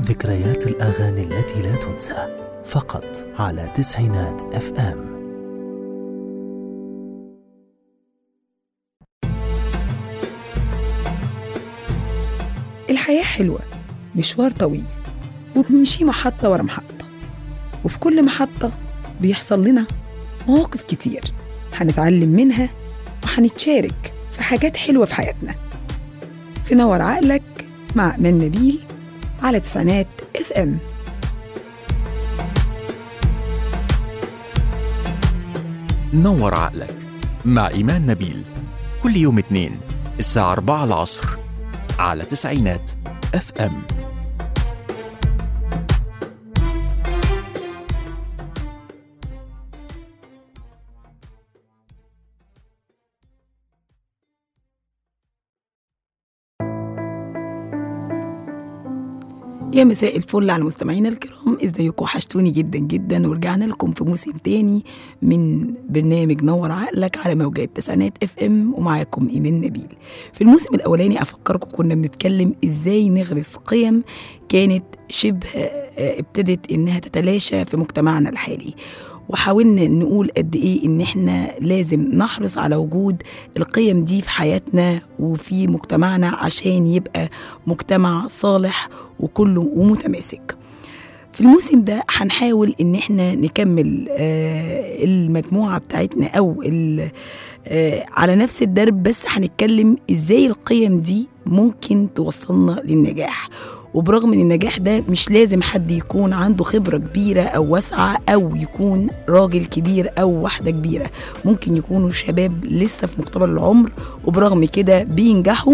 ذكريات الأغاني التي لا تنسى فقط على تسعينات اف ام الحياة حلوة مشوار طويل وبنمشي محطة ورا محطة وفي كل محطة بيحصل لنا مواقف كتير هنتعلم منها وهنتشارك في حاجات حلوة في حياتنا في نور عقلك مع أمان نبيل على تسعينات اف ام نور عقلك مع إيمان نبيل كل يوم اثنين الساعة 4 العصر على تسعينات اف ام يا مساء الفل على مستمعينا الكرام ازيكم وحشتوني جدا جدا ورجعنا لكم في موسم تاني من برنامج نور عقلك على موجات تسعينات اف ام ومعاكم ايمان نبيل في الموسم الاولاني افكركم كنا بنتكلم ازاي نغرس قيم كانت شبه آه، ابتدت انها تتلاشى في مجتمعنا الحالي وحاولنا نقول قد ايه ان احنا لازم نحرص على وجود القيم دي في حياتنا وفي مجتمعنا عشان يبقى مجتمع صالح وكله ومتماسك في الموسم ده هنحاول ان احنا نكمل آه المجموعه بتاعتنا او ال- آه على نفس الدرب بس هنتكلم ازاي القيم دي ممكن توصلنا للنجاح وبرغم ان النجاح ده مش لازم حد يكون عنده خبره كبيره او واسعه او يكون راجل كبير او واحده كبيره ممكن يكونوا شباب لسه في مقتبل العمر وبرغم كده بينجحوا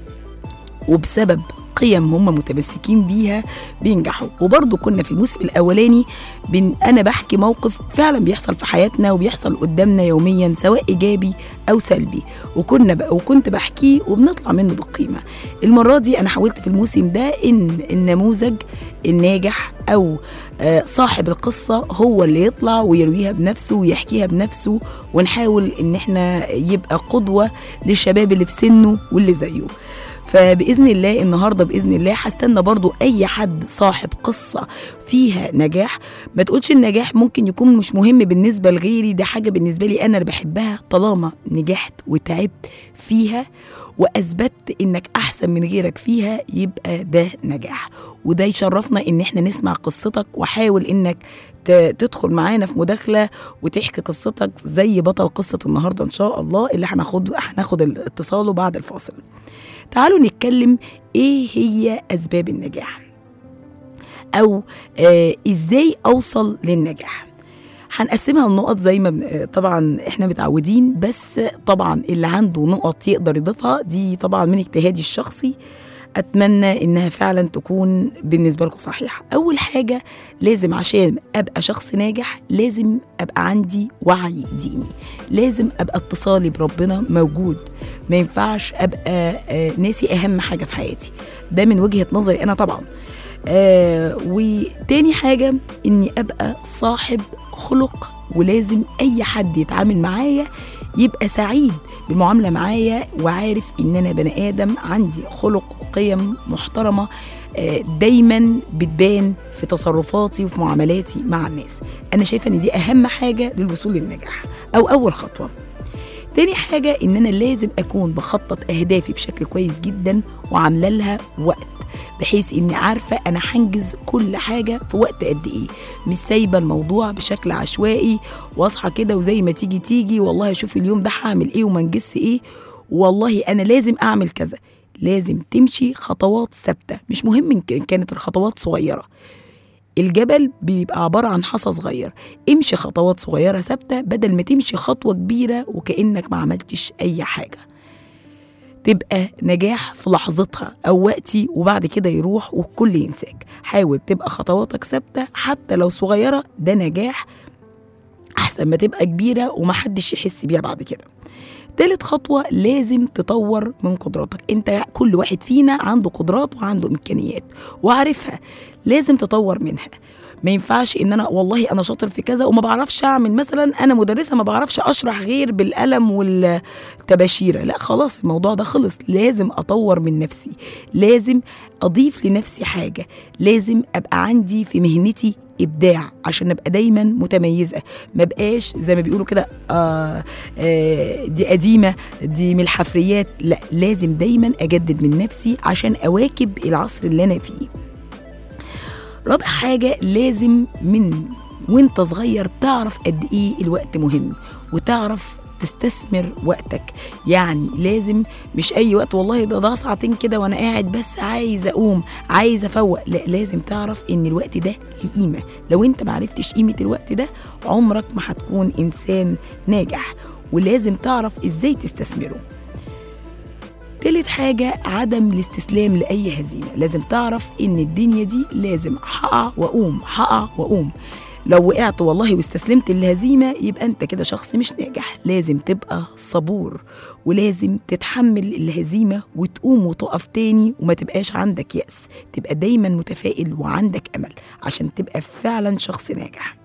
وبسبب قيم هم متمسكين بيها بينجحوا وبرضه كنا في الموسم الاولاني بن انا بحكي موقف فعلا بيحصل في حياتنا وبيحصل قدامنا يوميا سواء ايجابي او سلبي وكنا بقى وكنت بحكيه وبنطلع منه بقيمه المره دي انا حاولت في الموسم ده ان النموذج الناجح او آه، صاحب القصه هو اللي يطلع ويرويها بنفسه ويحكيها بنفسه ونحاول ان احنا يبقى قدوه للشباب اللي في سنه واللي زيه فباذن الله النهارده باذن الله هستنى برضو اي حد صاحب قصه فيها نجاح ما تقولش النجاح ممكن يكون مش مهم بالنسبه لغيري ده حاجه بالنسبه لي انا اللي بحبها طالما نجحت وتعبت فيها واثبتت انك احسن من غيرك فيها يبقى ده نجاح وده يشرفنا ان احنا نسمع قصتك وحاول انك ت- تدخل معانا في مداخله وتحكي قصتك زي بطل قصه النهارده ان شاء الله اللي هناخد هناخد اتصاله بعد الفاصل تعالوا نتكلم ايه هي اسباب النجاح او آه ازاي اوصل للنجاح هنقسمها لنقط زي ما بن- آه، طبعا احنا متعودين بس طبعا اللي عنده نقط يقدر يضيفها دي طبعا من اجتهادي الشخصي اتمنى انها فعلا تكون بالنسبه لكم صحيحه اول حاجه لازم عشان ابقى شخص ناجح لازم ابقى عندي وعي ديني لازم ابقى اتصالي بربنا موجود ما ينفعش ابقى آه، ناسي اهم حاجه في حياتي ده من وجهه نظري انا طبعا آه وتاني حاجه اني ابقى صاحب خلق ولازم اي حد يتعامل معايا يبقى سعيد بالمعامله معايا وعارف ان انا بني ادم عندي خلق وقيم محترمه آه، دايما بتبان في تصرفاتي وفي معاملاتي مع الناس انا شايفه ان دي اهم حاجه للوصول للنجاح او اول خطوه تاني حاجة إن أنا لازم أكون بخطط أهدافي بشكل كويس جدا وعاملة لها وقت بحيث إني عارفة أنا هنجز كل حاجة في وقت قد إيه مش سايبة الموضوع بشكل عشوائي وأصحى كده وزي ما تيجي تيجي والله أشوف اليوم ده هعمل إيه وما انجزش إيه والله أنا لازم أعمل كذا لازم تمشي خطوات ثابتة مش مهم إن ك- كانت الخطوات صغيرة الجبل بيبقى عبارة عن حصى صغير امشي خطوات صغيرة ثابتة بدل ما تمشي خطوة كبيرة وكأنك ما عملتش أي حاجة تبقى نجاح في لحظتها أو وقتي وبعد كده يروح والكل ينساك حاول تبقى خطواتك ثابتة حتى لو صغيرة ده نجاح أحسن ما تبقى كبيرة ومحدش يحس بيها بعد كده تالت خطوة لازم تطور من قدراتك انت كل واحد فينا عنده قدرات وعنده امكانيات وعارفها لازم تطور منها ما ينفعش ان انا والله انا شاطر في كذا وما بعرفش اعمل مثلا انا مدرسه ما بعرفش اشرح غير بالقلم والتباشيره لا خلاص الموضوع ده خلص لازم اطور من نفسي لازم اضيف لنفسي حاجه لازم ابقى عندي في مهنتي ابداع عشان ابقى دايما متميزه ما بقاش زي ما بيقولوا كده آه آه دي قديمه دي من الحفريات لا لازم دايما اجدد من نفسي عشان اواكب العصر اللي انا فيه رابع حاجه لازم من وانت صغير تعرف قد ايه الوقت مهم وتعرف تستثمر وقتك يعني لازم مش اي وقت والله ده ده ساعتين كده وانا قاعد بس عايز اقوم عايز افوق لا لازم تعرف ان الوقت ده ليه قيمه لو انت معرفتش قيمه الوقت ده عمرك ما هتكون انسان ناجح ولازم تعرف ازاي تستثمره تالت حاجة عدم الاستسلام لأي هزيمة لازم تعرف إن الدنيا دي لازم هقع وأقوم هقع وأقوم لو وقعت والله واستسلمت للهزيمة يبقى أنت كده شخص مش ناجح لازم تبقى صبور ولازم تتحمل الهزيمة وتقوم وتقف تاني وما تبقاش عندك يأس تبقى دايما متفائل وعندك أمل عشان تبقى فعلا شخص ناجح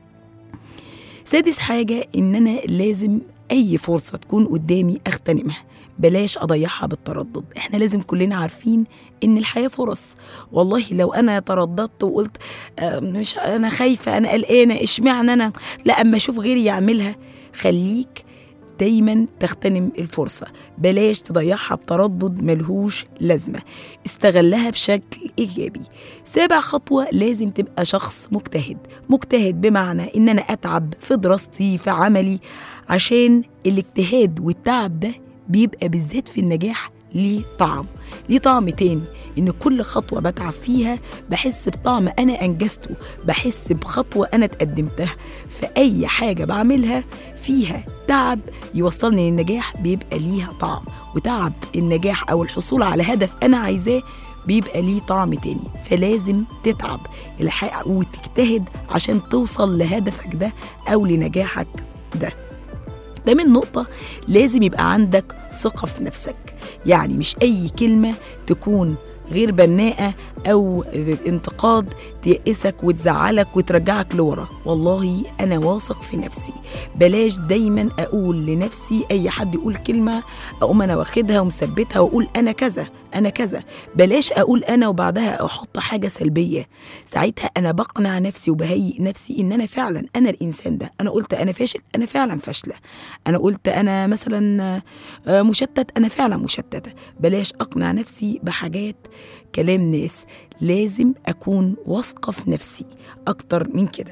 سادس حاجة إن أنا لازم أي فرصة تكون قدامي أغتنمها بلاش أضيعها بالتردد إحنا لازم كلنا عارفين إن الحياة فرص والله لو أنا ترددت وقلت آه، مش أنا خايفة أنا قلقانة إشمعنى أنا لا أما أشوف غيري يعملها خليك دايما تغتنم الفرصة بلاش تضيعها بتردد ملهوش لازمة استغلها بشكل إيجابي سابع خطوة لازم تبقى شخص مجتهد مجتهد بمعنى إن أنا أتعب في دراستي في عملي عشان الاجتهاد والتعب ده بيبقى بالذات في النجاح ليه طعم ليه طعم تاني ان كل خطوه بتعب فيها بحس بطعم انا انجزته بحس بخطوه انا اتقدمتها فاي حاجه بعملها فيها تعب يوصلني للنجاح بيبقى ليها طعم وتعب النجاح او الحصول على هدف انا عايزاه بيبقى ليه طعم تاني فلازم تتعب الحق وتجتهد عشان توصل لهدفك ده او لنجاحك ده تامن نقطة لازم يبقى عندك ثقة في نفسك يعني مش أي كلمة تكون غير بناءة أو انتقاد تيأسك وتزعلك وترجعك لورا والله أنا واثق في نفسي بلاش دايما أقول لنفسي أي حد يقول كلمة أقوم أنا واخدها ومثبتها وأقول أنا كذا أنا كذا بلاش أقول أنا وبعدها أحط حاجة سلبية ساعتها أنا بقنع نفسي وبهيئ نفسي إن أنا فعلا أنا الإنسان ده أنا قلت أنا فاشل أنا فعلا فاشلة أنا قلت أنا مثلا آه، مشتت أنا فعلا مشتتة بلاش أقنع نفسي بحاجات كلام ناس لازم أكون واثقة في نفسي أكتر من كده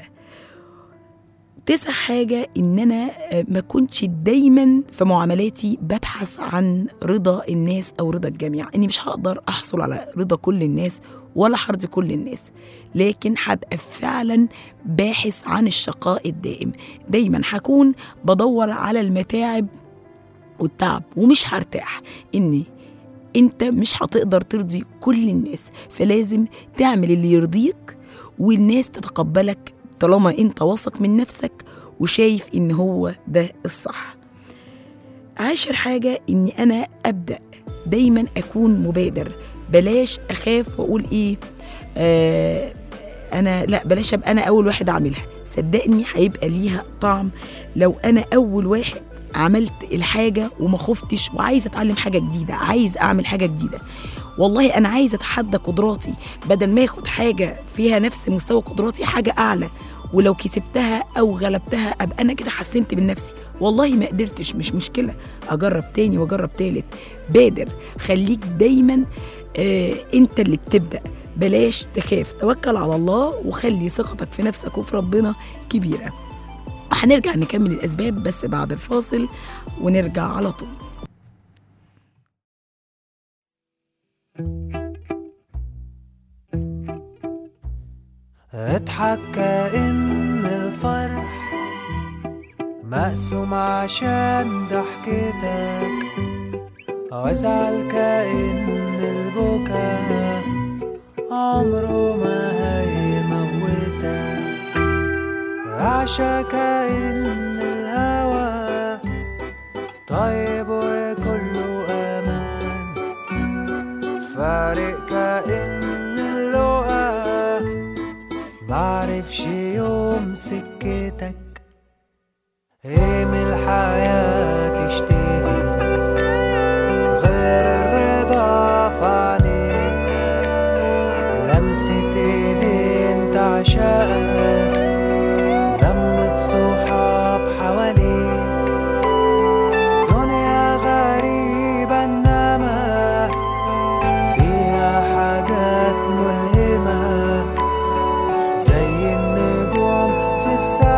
تسع حاجة إن أنا آه، ما كنتش دايما في معاملاتي ببحث عن رضا الناس أو رضا الجميع إني مش هقدر أحصل على رضا كل الناس ولا حرض كل الناس لكن هبقى فعلا باحث عن الشقاء الدائم دايما هكون بدور على المتاعب والتعب ومش هرتاح إني انت مش هتقدر ترضي كل الناس فلازم تعمل اللي يرضيك والناس تتقبلك طالما انت واثق من نفسك وشايف ان هو ده الصح عاشر حاجة اني انا ابدأ دايما اكون مبادر بلاش اخاف واقول ايه آه انا لا بلاش ابقى انا اول واحد اعملها صدقني هيبقى ليها طعم لو انا اول واحد عملت الحاجة وما خفتش وعايزة أتعلم حاجة جديدة عايز أعمل حاجة جديدة والله أنا عايزة أتحدى قدراتي بدل ما أخد حاجة فيها نفس مستوى قدراتي حاجة أعلى ولو كسبتها أو غلبتها أبقى أنا كده حسنت من نفسي والله ما قدرتش مش مشكلة أجرب تاني وأجرب تالت بادر خليك دايما آه أنت اللي بتبدأ بلاش تخاف توكل على الله وخلي ثقتك في نفسك وفي ربنا كبيره هنرجع نكمل الأسباب بس بعد الفاصل ونرجع على طول اضحك كأن الفرح مقسوم عشان ضحكتك وازعل كأن البكا عمره ما هيموتك عشا كأن الهوى طيب وكله أمان فارق كأن اللقا بعرف معرفش يوم سكتك ايه من الحياة تشتهي غير الرضا في عينيك لمسة ايدين تعشقك لمة صحاب حواليك دنيا غريبة انما فيها حاجات ملهمة زي النجوم في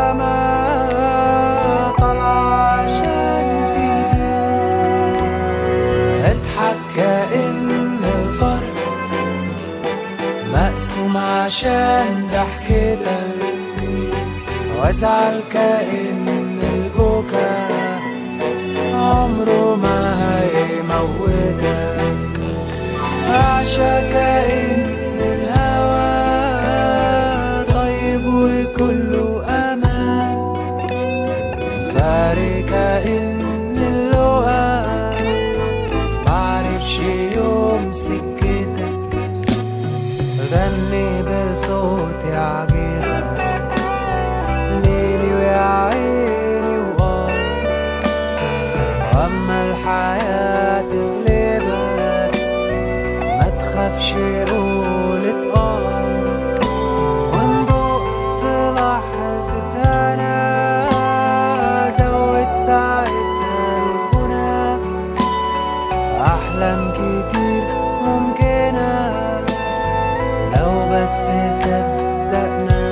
السماء طالعة عشان تهديك اضحك كأن الفرح مقسوم عشان ضحكتك وازعل كأن البكا عمره ما هيموتك أعشى كأن الهوى طيب وكله أمان فارق كأن اللقا معرفش يوم سكتك غني بصوت يعجبك ليلي ويا عيني وغار واما الحياة تغلبك ما تخافش قول اتقار وان دقت لحظة انا زود ساعتها الغنى احلام كتير ممكنة لو بس صدقنا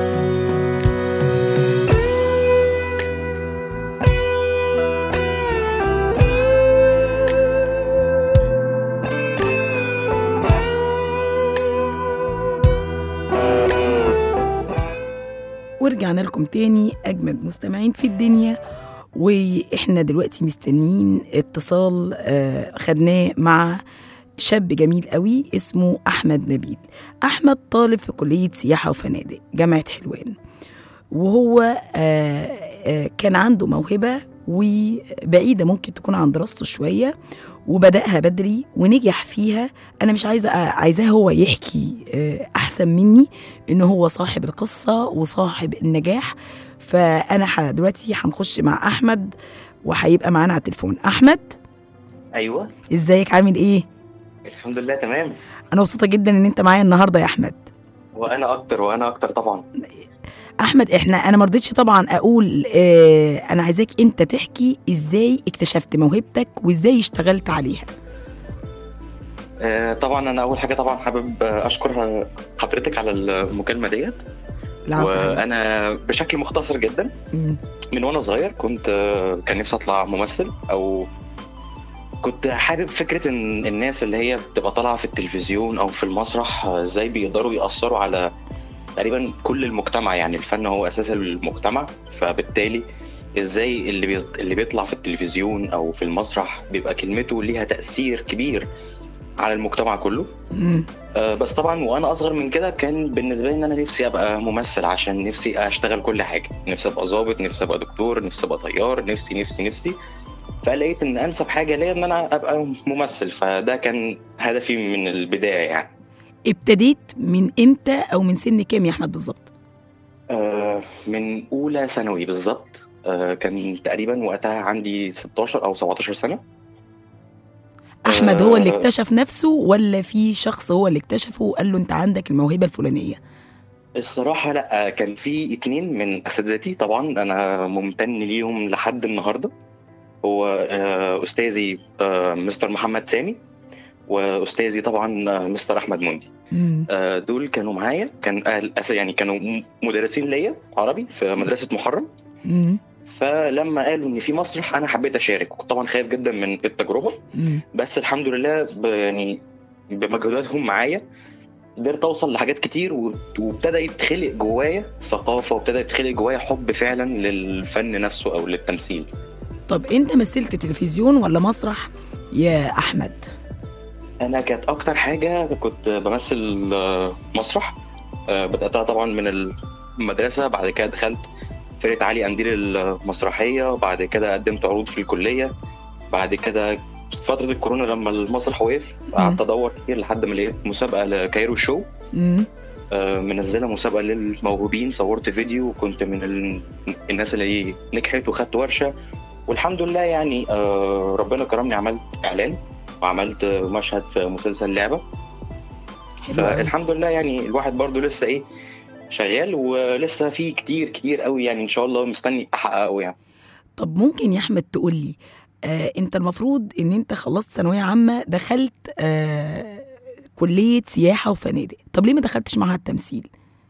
ورجعنا لكم تاني أجمد مستمعين في الدنيا وإحنا دلوقتي مستنيين اتصال آه، خدناه مع شاب جميل قوي اسمه أحمد نبيل أحمد طالب في كلية سياحة وفنادق جامعة حلوان وهو آه، آه، كان عنده موهبة وبعيدة ممكن تكون عن دراسته شوية وبدأها بدري ونجح فيها أنا مش عايزة عايزاه هو يحكي آه، أحسن مني إن هو صاحب القصة وصاحب النجاح فأنا ح- دلوقتي هنخش مع أحمد وهيبقى معانا على التليفون أحمد ايوه إزيك عامل إيه؟ الحمد لله تمام أنا مبسوطة جدا إن أنت معايا النهاردة يا أحمد وانا اكتر وانا اكتر طبعا احمد احنا انا ما رضيتش طبعا اقول اه انا عايزاك انت تحكي ازاي اكتشفت موهبتك وازاي اشتغلت عليها آه طبعا انا اول حاجه طبعا حابب آه، اشكر حضرتك على المكالمه ديت العفو عليك. وانا بشكل مختصر جدا مم. من وانا صغير كنت آه، كان نفسي اطلع ممثل او كنت حابب فكره ان الناس اللي هي بتبقى طالعه في التلفزيون او في المسرح آه، ازاي بيقدروا ياثروا على تقريبا كل المجتمع يعني الفن هو اساس المجتمع فبالتالي ازاي اللي بي... اللي بيطلع في التلفزيون او في المسرح بيبقى كلمته ليها تاثير كبير على المجتمع كله مم. آه، بس طبعا وانا اصغر من كده كان بالنسبه لي ان انا نفسي ابقى ممثل عشان نفسي اشتغل كل حاجه نفسي ابقى ظابط نفسي ابقى دكتور نفسي ابقى طيار نفسي نفسي نفسي فلقيت ان انسب حاجه ليا ان انا ابقى ممثل فده كان هدفي من البدايه يعني ابتديت من امتى او من سن كام يا احمد بالظبط آه، من اولى ثانوي بالظبط آه، كان تقريبا وقتها عندي 16 او 17 سنه احمد هو اللي آه. اكتشف نفسه ولا في شخص هو اللي اكتشفه وقال له انت عندك الموهبه الفلانيه الصراحة لا كان في اتنين من أساتذتي طبعا أنا ممتن ليهم لحد النهاردة هو آه، أستاذي آه، مستر محمد سامي وأستاذي طبعا آه، مستر أحمد مندي مم. آه، دول كانوا معايا كان أهل أس- يعني كانوا م- مدرسين ليا عربي في مدرسة محرم مم. فلما قالوا إن في مسرح أنا حبيت أشارك كنت طبعا خايف جدا من التجربة مم. بس الحمد لله ب- يعني بمجهوداتهم معايا قدرت اوصل لحاجات كتير و- وابتدى يتخلق جوايا ثقافه وابتدى يتخلق جوايا حب فعلا للفن نفسه او للتمثيل طب انت مثلت تلفزيون ولا مسرح يا احمد انا كانت اكتر حاجه كنت بمثل آه، مسرح آه، بداتها طبعا من المدرسه بعد كده دخلت فرقه علي قنديل المسرحيه وبعد كده قدمت عروض في الكليه بعد كده في فتره الكورونا لما المسرح وقف قعدت ادور كتير لحد ما لقيت مسابقه لكايرو شو مم. آه، منزله مسابقه للموهوبين صورت فيديو وكنت من ال- الناس اللي نجحت وخدت ورشه والحمد لله يعني آه، ربنا كرمني عملت اعلان وعملت مشهد في مسلسل لعبه حلو أوي. فالحمد لله يعني الواحد برضو لسه ايه شغال ولسه في كتير كتير قوي يعني ان شاء الله مستني احققه يعني طب ممكن يا احمد تقول لي آه انت المفروض ان انت خلصت ثانويه عامه دخلت آه كليه سياحه وفنادق طب ليه ما دخلتش معاها التمثيل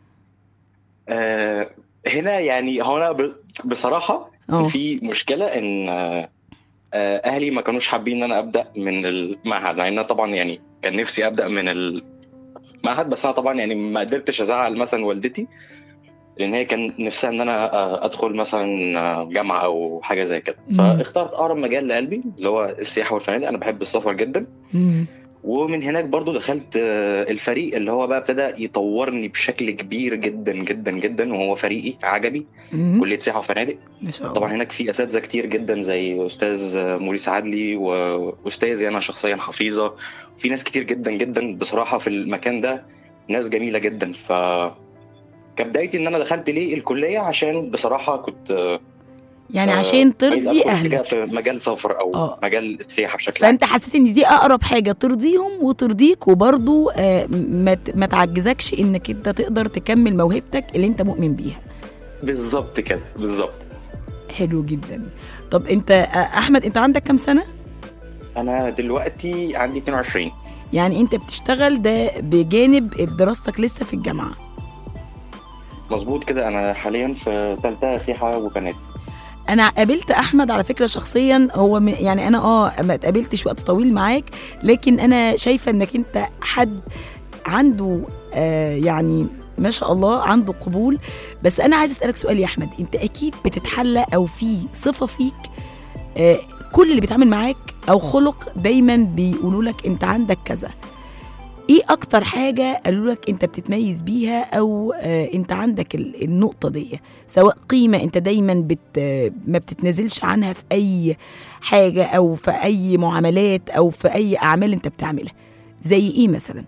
آه هنا يعني هو انا ب- بصراحه اه في مشكله ان آه، آه، اهلي ما كانوش حابين ان انا ابدا من المعهد مع ان أنا طبعا يعني كان نفسي ابدا من المعهد بس انا طبعا يعني ما قدرتش ازعل مثلا والدتي لان هي كان نفسها ان انا آه، ادخل مثلا آه، جامعه او حاجه زي كده مم. فاخترت اقرب مجال لقلبي اللي هو السياحه والفنادق انا بحب السفر جدا مم. ومن هناك برضو دخلت آه، الفريق اللي هو بقى ابتدى يطورني بشكل كبير جدا جدا جدا وهو فريقي عجبي مم. كليه سياحه وفنادق ما شاء الله طبعا هناك في اساتذه كتير جدا زي استاذ موريس عدلي واستاذي انا شخصيا حفيظه في ناس كتير جدا جدا بصراحه في المكان ده ناس جميله جدا ف كبدايتي ان انا دخلت ليه الكليه عشان بصراحه كنت يعني آه، عشان عايز ترضي أدخل اهلك في مجال سفر او آه. مجال السياحه بشكل عام فانت حسيت ان دي اقرب حاجه ترضيهم وترضيك وبرضو آه ما ت- ما تعجزكش انك انت تقدر تكمل موهبتك اللي انت مؤمن بيها بالظبط كده بالظبط حلو جدا طب انت آه احمد انت عندك كام سنه انا دلوقتي عندي 22 يعني انت بتشتغل ده بجانب دراستك لسه في الجامعه مظبوط كده انا حاليا في ثالثه سياحه وفنادق انا قابلت احمد على فكره شخصيا هو م- يعني انا اه ما اتقابلتش وقت طويل معاك لكن انا شايفه انك انت حد عنده آه يعني ما شاء الله عنده قبول بس انا عايز اسالك سؤال يا احمد انت اكيد بتتحلى او في صفه فيك آه كل اللي بيتعامل معاك او خلق دايما بيقولوا لك انت عندك كذا ايه اكتر حاجه قالوا لك انت بتتميز بيها او آه انت عندك ال- النقطه دي سواء قيمه انت دايما بت ما بتتنازلش عنها في اي حاجه او في اي معاملات او في اي اعمال انت بتعملها زي ايه مثلا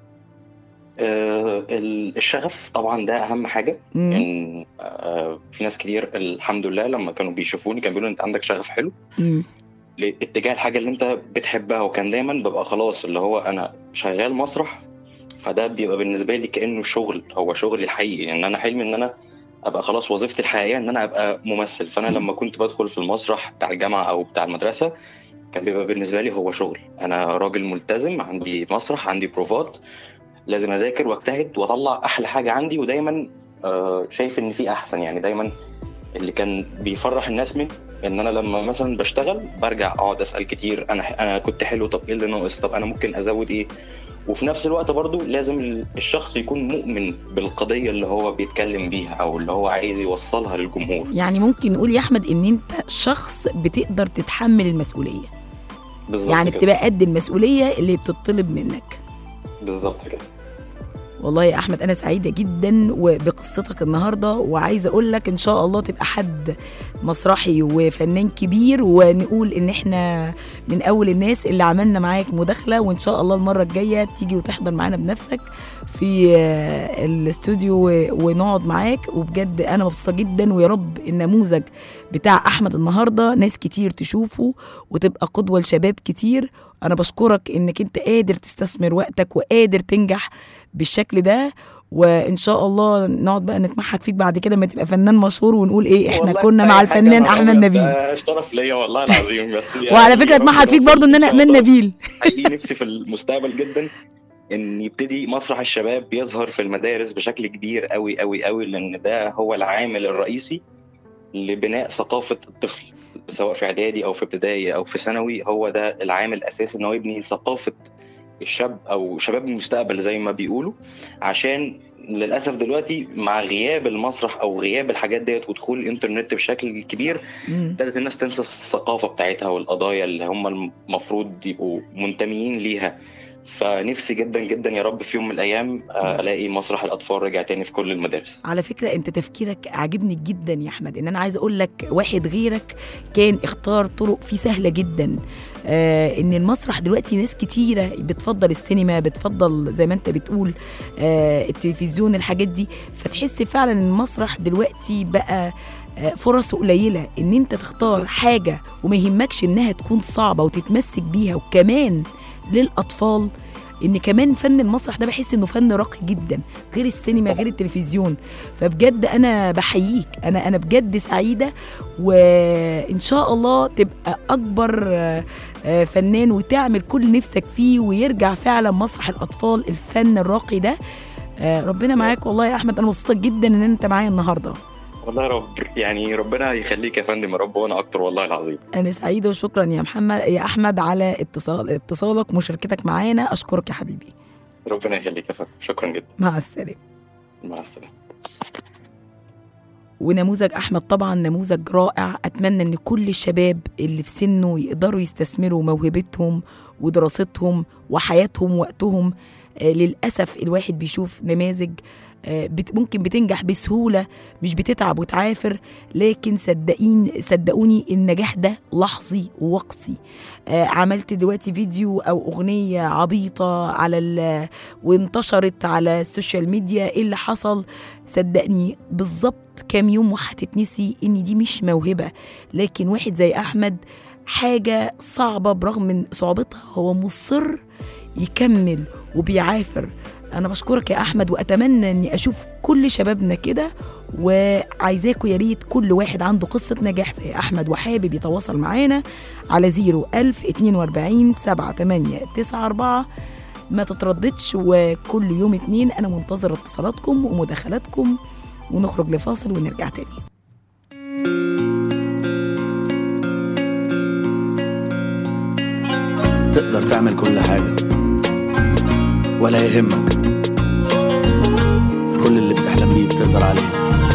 آه، ال- الشغف طبعا ده اهم حاجه مم. ان آه، في ناس كتير الحمد لله لما كانوا بيشوفوني كانوا بيقولوا انت عندك شغف حلو مم. لاتجاه الحاجه اللي انت بتحبها وكان دايما ببقى خلاص اللي هو انا شغال مسرح فده بيبقى بالنسبه لي كانه شغل هو شغلي الحقيقي يعني انا حلمي ان انا ابقى خلاص وظيفتي الحقيقيه ان انا ابقى ممثل فانا لما كنت بدخل في المسرح بتاع الجامعه او بتاع المدرسه كان بيبقى بالنسبه لي هو شغل انا راجل ملتزم عندي مسرح عندي بروفات لازم اذاكر واجتهد واطلع احلى حاجه عندي ودايما آه، شايف ان في احسن يعني دايما اللي كان بيفرح الناس من ان انا لما مثلا بشتغل برجع اقعد اسال كتير انا انا كنت حلو طب ايه اللي ناقص طب انا ممكن ازود ايه وفي نفس الوقت برضو لازم ال- الشخص يكون مؤمن بالقضيه اللي هو بيتكلم بيها او اللي هو عايز يوصلها للجمهور يعني ممكن نقول يا احمد ان انت شخص بتقدر تتحمل المسؤوليه بالظبط يعني كده. بتبقى قد المسؤوليه اللي بتطلب منك بالظبط كده والله يا احمد انا سعيده جدا وبقصتك النهارده وعايزه اقول لك ان شاء الله تبقى حد مسرحي وفنان كبير ونقول ان احنا من اول الناس اللي عملنا معاك مداخله وان شاء الله المره الجايه تيجي وتحضر معانا بنفسك في آه، الاستوديو و- ونقعد معاك وبجد انا مبسوطه جدا ويا رب النموذج بتاع احمد النهارده ناس كتير تشوفه وتبقى قدوه لشباب كتير انا بشكرك انك انت قادر تستثمر وقتك وقادر تنجح بالشكل ده وان شاء الله نقعد بقى نتمحك فيك بعد كده ما تبقى فنان مشهور ونقول ايه احنا والله كنا أي مع حاجة الفنان أنا احمد أقول نبيل ده شرف ليا والله العظيم بس يعني وعلى فكره ربنا اتمحك فيك يوفقك برضو ان إن انا شاء امان الله. نبيل حقيقي نفسي في المستقبل جدا ان يبتدي مسرح الشباب يظهر في المدارس بشكل كبير قوي قوي قوي لان ده هو العامل الرئيسي لبناء ثقافه الطفل سواء في اعدادي او في ابتدائي او في ثانوي هو ده العامل الاساسي ان هو يبني ثقافه الشاب او شباب المستقبل زي ما بيقولوا عشان للاسف دلوقتي مع غياب المسرح او غياب الحاجات ديت ودخول الانترنت بشكل كبير مم. ابتدت الناس تنسى الثقافه بتاعتها والقضايا اللي هم المفروض يبقوا منتميين ليها فنفسي جدا جدا يا رب في يوم من الايام آه، الاقي مسرح الاطفال رجع تاني في كل المدارس على فكرة انت تفكيرك عاجبني جدا يا احمد ان انا عايز اقول لك واحد غيرك كان اختار طرق فيه سهلة جدا آه ان المسرح دلوقتي ناس كتيرة بتفضل السينما بتفضل زي ما انت بتقول آه التلفزيون الحاجات دي فتحس فعلا ان المسرح دلوقتي بقى آه، فرصه قليلة ان انت تختار حاجة وما يهمكش انها تكون صعبة وتتمسك بيها وكمان للأطفال ان كمان فن المسرح ده بحس انه فن راقي جدا غير السينما غير التلفزيون فبجد انا بحييك انا انا بجد سعيده وان شاء الله تبقى اكبر آه، آه، فنان وتعمل كل نفسك فيه ويرجع فعلا مسرح الاطفال الفن الراقي ده آه، ربنا معاك والله يا احمد انا مبسوطه جدا ان انت معايا النهارده والله يا رب يعني ربنا يخليك يا فندم يا رب وانا اكتر والله العظيم انا سعيده وشكرا يا محمد يا احمد على اتصال اتصالك ومشاركتك معانا اشكرك يا حبيبي ربنا يخليك يا فندم شكرا جدا مع السلامه مع السلامه ونموذج احمد طبعا نموذج رائع اتمنى ان كل الشباب اللي في سنه يقدروا يستثمروا موهبتهم ودراستهم وحياتهم ووقتهم آه للاسف الواحد بيشوف نماذج آه بت ممكن بتنجح بسهوله مش بتتعب وتعافر لكن صدقين صدقوني النجاح ده لحظي ووقتي آه عملت دلوقتي فيديو او اغنيه عبيطه على ال- وانتشرت على السوشيال ميديا ايه اللي حصل صدقني بالظبط كام يوم وهتتنسي ان دي مش موهبه لكن واحد زي احمد حاجه صعبه برغم من صعوبتها هو مصر يكمل وبيعافر انا بشكرك يا احمد واتمنى اني اشوف كل شبابنا كده وعايزاكوا يا ريت كل واحد عنده قصه نجاح زي احمد وحابب يتواصل معانا على 01000 42 7 8 9 4 ما تترددش وكل يوم اتنين انا منتظر اتصالاتكم ومداخلاتكم ونخرج لفاصل ونرجع تاني تقدر تعمل كل حاجة ولا يهمك كل اللي بتحلم بيه تقدر عليه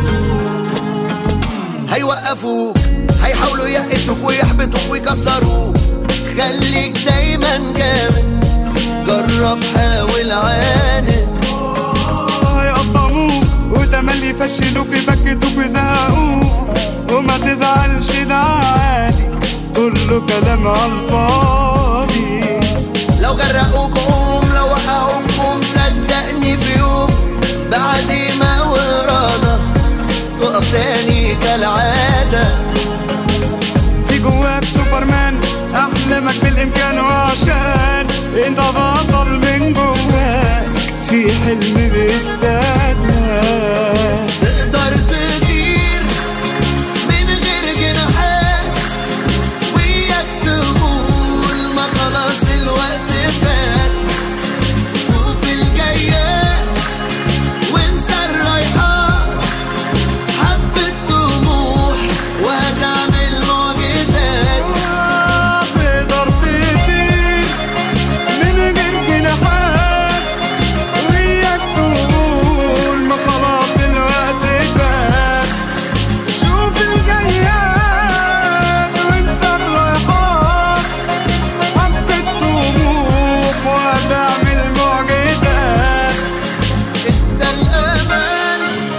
هيوقفوك هيحاولوا يقسوك ويحبطوك ويكسروك خليك دايما جامد جرب حاول عاند هيقطعوك وتملي يفشلوك يبكتوك ويزهقوك وما تزعلش ده عادي كله كلام على الفاضي لو غرقوك قوم لو وقعوك قوم صدقني في يوم بعزيمة وإرادة تقف تاني كالعادة في جواك سوبرمان احلامك بالامكان وعشان انت بطل من جواك في حلم بيستناك تقدر تطير من غير جناحات وياك تقول ما خلاص الوقت فات شوف الجايات وانسى الرايحات حبة طموح وهتعمل معجزات تقدر تطير من غير جناحات وياك تقول ما خلاص الوقت فات شوف الجياد وانسى الرايحات حبة طموح وهتعمل معجزات انت الأمان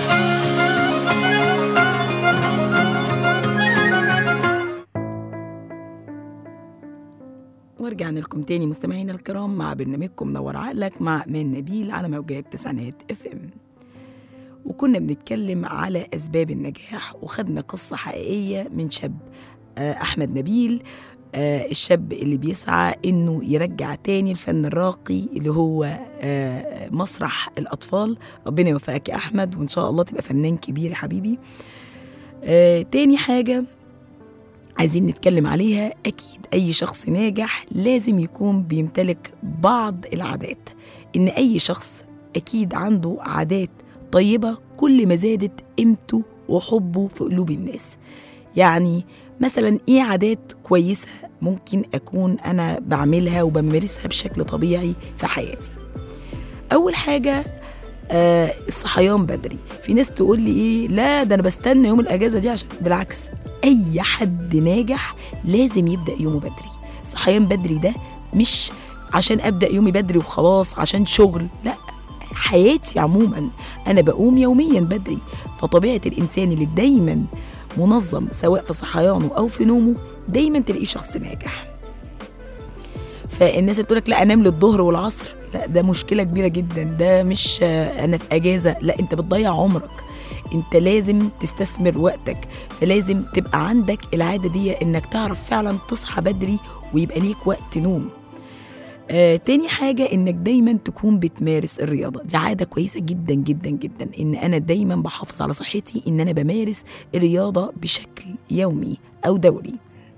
ورجعنا لكم تاني مستمعينا الكرام مع برنامجكم نور عقلك مع من نبيل على موجات تسعينات اف ام وكنا بنتكلم على اسباب النجاح وخدنا قصه حقيقيه من شاب آه، احمد نبيل آه، الشاب اللي بيسعى انه يرجع تاني الفن الراقي اللي هو آه، مسرح الاطفال ربنا يوفقك يا احمد وان شاء الله تبقى فنان كبير يا حبيبي آه، تاني حاجه عايزين نتكلم عليها أكيد أي شخص ناجح لازم يكون بيمتلك بعض العادات إن أي شخص أكيد عنده عادات طيبة كل ما زادت قيمته وحبه في قلوب الناس يعني مثلا إيه عادات كويسة ممكن أكون أنا بعملها وبمارسها بشكل طبيعي في حياتي أول حاجة آه الصحيان بدري في ناس تقول لي ايه لا ده انا بستنى يوم الاجازه دي عشان بالعكس اي حد ناجح لازم يبدا يومه بدري الصحيان بدري ده مش عشان ابدا يومي بدري وخلاص عشان شغل لا حياتي عموما انا بقوم يوميا بدري فطبيعه الانسان اللي دايما منظم سواء في صحيانه او في نومه دايما تلاقيه شخص ناجح فالناس اللي تقول لك لا انام للظهر والعصر لا ده مشكله كبيره جدا ده مش آه، انا في اجازه لا انت بتضيع عمرك انت لازم تستثمر وقتك فلازم تبقى عندك العاده دي انك تعرف فعلا تصحى بدري ويبقى ليك وقت نوم آه، تاني حاجة إنك دايما تكون بتمارس الرياضة دي عادة كويسة جدا جدا جدا إن أنا دايما بحافظ على صحتي إن أنا بمارس الرياضة بشكل يومي أو دوري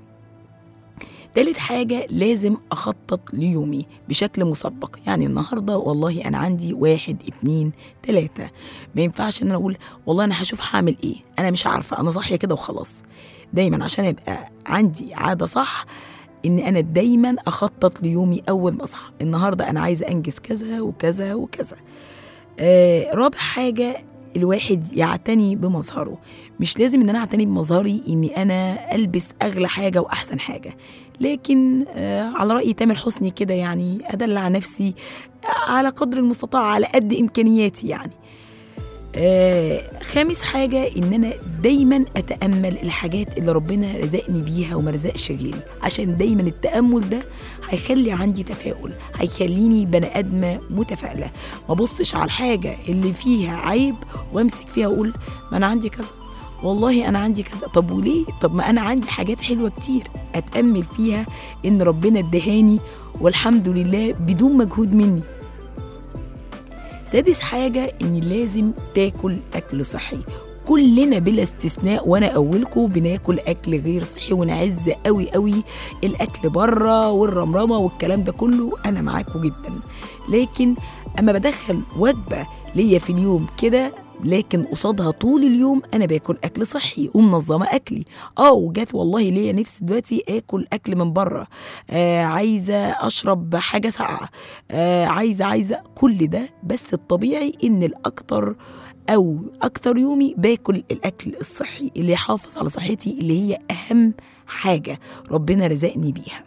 تالت حاجة لازم أخطط ليومي بشكل مسبق يعني النهاردة والله أنا عندي واحد اتنين تلاتة ما ينفعش إن أنا أقول والله أنا هشوف هعمل إيه أنا مش عارفة أنا صاحية كده وخلاص دايما عشان يبقى عندي عادة صح ان انا دايما اخطط ليومي اول ما اصحى النهارده انا عايزه انجز كذا وكذا وكذا آه رابع حاجه الواحد يعتني بمظهره مش لازم ان انا اعتني بمظهري اني انا البس اغلى حاجه واحسن حاجه لكن آه على راي تامر حسني كده يعني ادلع نفسي على قدر المستطاع على قد امكانياتي يعني آه خامس حاجة إن أنا دايما أتأمل الحاجات اللي ربنا رزقني بيها وما رزقش غيري عشان دايما التأمل ده هيخلي عندي تفاؤل هيخليني بني آدمة متفائلة ما بصش على الحاجة اللي فيها عيب وامسك فيها وأقول ما أنا عندي كذا والله أنا عندي كذا طب وليه طب ما أنا عندي حاجات حلوة كتير أتأمل فيها إن ربنا ادهاني والحمد لله بدون مجهود مني سادس حاجة إن لازم تاكل أكل صحي كلنا بلا استثناء وانا اولكم بناكل اكل غير صحي ونعز قوي قوي الاكل بره والرمرمه والكلام ده كله انا معاكم جدا لكن اما بدخل وجبه ليا في اليوم كده لكن قصادها طول اليوم انا باكل اكل صحي ومنظمه اكلي اه وجات والله ليا نفسي دلوقتي اكل اكل من بره آه عايزه اشرب حاجه ساقعه آه عايزه عايزه كل ده بس الطبيعي ان الاكتر او اكتر يومي باكل الاكل الصحي اللي يحافظ على صحتي اللي هي اهم حاجه ربنا رزقني بيها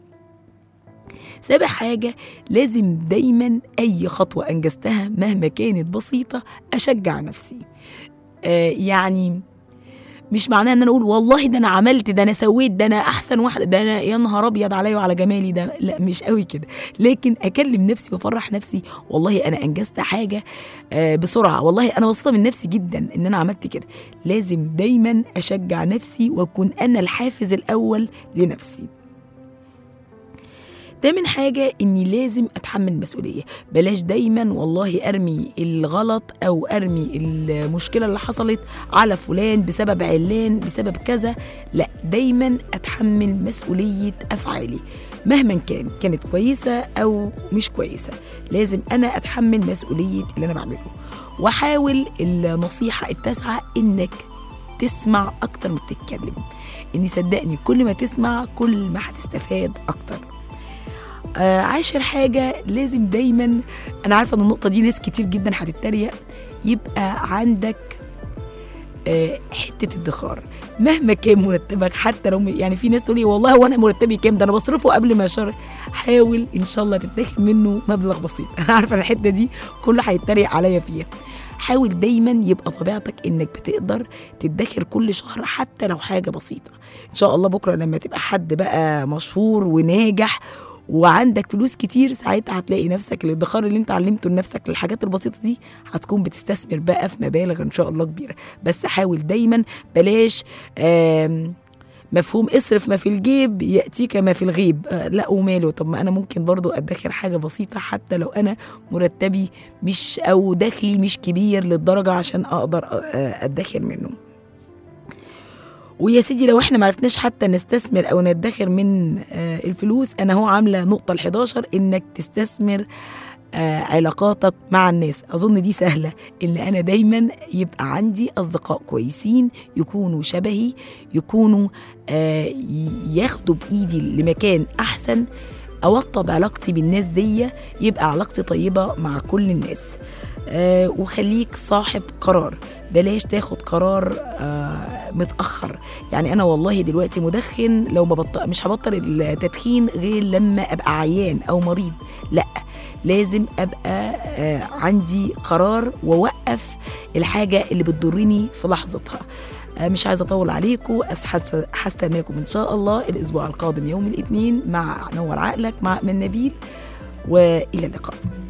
سابع حاجة لازم دايما أي خطوة أنجزتها مهما كانت بسيطة أشجع نفسي آه يعني مش معناه ان انا اقول والله ده انا عملت ده انا سويت ده انا احسن واحده ده انا يا نهار ابيض عليا وعلى جمالي ده لا مش قوي كده لكن اكلم نفسي وافرح نفسي والله انا انجزت حاجه آه بسرعه والله انا مبسوطه من نفسي جدا ان انا عملت كده لازم دايما اشجع نفسي واكون انا الحافز الاول لنفسي تامن حاجة إني لازم أتحمل مسؤولية بلاش دايما والله أرمي الغلط أو أرمي المشكلة اللي حصلت على فلان بسبب علان بسبب كذا لا دايما أتحمل مسؤولية أفعالي مهما كان كانت كويسة أو مش كويسة لازم أنا أتحمل مسؤولية اللي أنا بعمله وحاول النصيحة التاسعة إنك تسمع أكتر ما بتتكلم إني صدقني كل ما تسمع كل ما هتستفاد أكتر آه عاشر حاجة لازم دايما أنا عارفة إن النقطة دي ناس كتير جدا هتتريق يبقى عندك آه حتة ادخار مهما كان مرتبك حتى لو يعني في ناس تقول لي والله هو أنا مرتبي كام ده أنا بصرفه قبل ما شهر حاول إن شاء الله تتاخد منه مبلغ بسيط أنا عارفة الحتة دي كله هيتريق عليا فيها حاول دايما يبقى طبيعتك انك بتقدر تدخر كل شهر حتى لو حاجه بسيطه ان شاء الله بكره لما تبقى حد بقى مشهور وناجح وعندك فلوس كتير ساعتها هتلاقي نفسك الادخار اللي انت علمته لنفسك للحاجات البسيطه دي هتكون بتستثمر بقى في مبالغ ان شاء الله كبيره بس حاول دايما بلاش آم مفهوم اصرف ما في الجيب ياتيك ما في الغيب آه لا وماله طب ما انا ممكن برضو ادخر حاجه بسيطه حتى لو انا مرتبي مش او دخلي مش كبير للدرجه عشان اقدر آه ادخر منه ويا سيدي لو احنا معرفناش حتى نستثمر او ندخر من آه الفلوس انا هو عامله نقطه ال11 انك تستثمر آه علاقاتك مع الناس اظن دي سهله ان انا دايما يبقى عندي اصدقاء كويسين يكونوا شبهي يكونوا آه ياخدوا بايدي لمكان احسن اوطد علاقتي بالناس دي يبقى علاقتي طيبه مع كل الناس آه وخليك صاحب قرار بلاش تاخد قرار آه متاخر يعني انا والله دلوقتي مدخن لو ما بطل مش هبطل التدخين غير لما ابقى عيان او مريض لا لازم ابقى آه، عندي قرار واوقف الحاجه اللي بتضرني في لحظتها آه، مش عايزه اطول عليكم أس- هستناكم ان شاء الله الاسبوع القادم يوم الاثنين مع نور عقلك مع من نبيل والى اللقاء